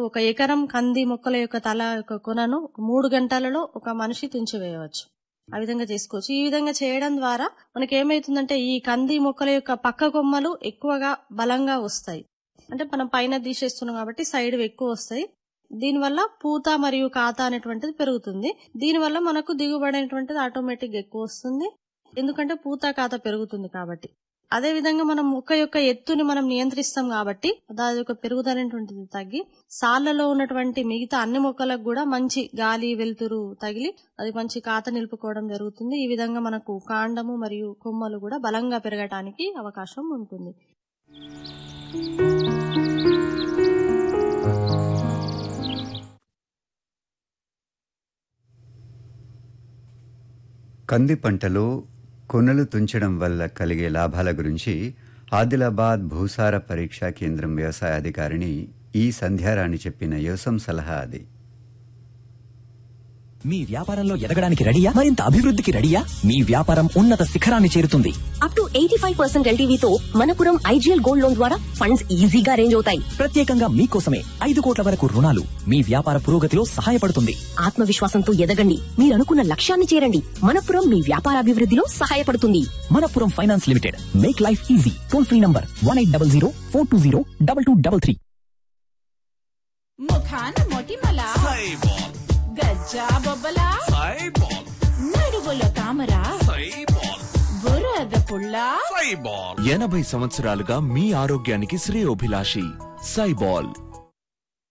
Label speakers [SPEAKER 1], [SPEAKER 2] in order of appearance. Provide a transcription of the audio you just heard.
[SPEAKER 1] ఒక ఎకరం కంది మొక్కల యొక్క తల యొక్క కొనను ఒక మూడు గంటలలో ఒక మనిషి తుంచివేయవచ్చు ఆ విధంగా చేసుకోవచ్చు ఈ విధంగా చేయడం ద్వారా మనకి ఏమైతుందంటే ఈ కంది మొక్కల యొక్క పక్క కొమ్మలు ఎక్కువగా బలంగా వస్తాయి అంటే మనం పైన తీసేస్తున్నాం కాబట్టి సైడ్ ఎక్కువ వస్తాయి దీనివల్ల పూత మరియు కాత అనేటువంటిది పెరుగుతుంది దీనివల్ల మనకు దిగుబడి అనేటువంటిది ఆటోమేటిక్ ఎక్కువ వస్తుంది ఎందుకంటే పూత కాత పెరుగుతుంది కాబట్టి అదే విధంగా మనం మొక్క యొక్క ఎత్తుని మనం నియంత్రిస్తాం కాబట్టి దాని యొక్క పెరుగుదల అనేటువంటిది తగ్గి సాళ్లలో ఉన్నటువంటి మిగతా అన్ని మొక్కలకు కూడా మంచి గాలి వెలుతురు తగిలి అది మంచి కాత నిలుపుకోవడం జరుగుతుంది ఈ విధంగా మనకు కాండము మరియు కొమ్మలు కూడా బలంగా పెరగటానికి అవకాశం ఉంటుంది
[SPEAKER 2] కంది పంటలో కొనలు తుంచడం వల్ల కలిగే లాభాల గురించి ఆదిలాబాద్ భూసార పరీక్షా కేంద్రం వ్యవసాయ అధికారిని ఈ సంధ్యారాణి చెప్పిన యోసం సలహా అది
[SPEAKER 3] మీ వ్యాపారంలో ఎదగడానికి రెడీయా మరింత అభివృద్ధికి రెడీయా మీ వ్యాపారం ఉన్నత శిఖరాన్ని చేరుతుంది
[SPEAKER 4] up to eighty five percent ఎల్టీవీతో మనపురం ఐజీఎల్ గోల్డ్ లోన్ ద్వారా ఫండ్స్ ఈజీగా అరేంజ్ అవుతాయి
[SPEAKER 3] ప్రత్యేకంగా మీకోసమే ఐదు కోట్ల వరకు రుణాలు మీ వ్యాపార పురోగతిలో సహాయపడుతుంది
[SPEAKER 4] ఆత్మవిశ్వాసంతో ఎదగండి మీరు అనుకున్న లక్ష్యాన్ని చేరండి మనపురం మీ వ్యాపారాభివృద్ధిలో సహాయపడుతుంది
[SPEAKER 3] Manappuram finance limited make life easy toll free number one eight double zero four two zero double two double three
[SPEAKER 5] ముఖాన మొటిమల గజ్జా బొబ్బల నడువులో తామర బురద పుల్ల
[SPEAKER 6] ఎనభై సంవత్సరాలుగా మీ ఆరోగ్యానికి శ్రేయోభిలాషి సైబాల్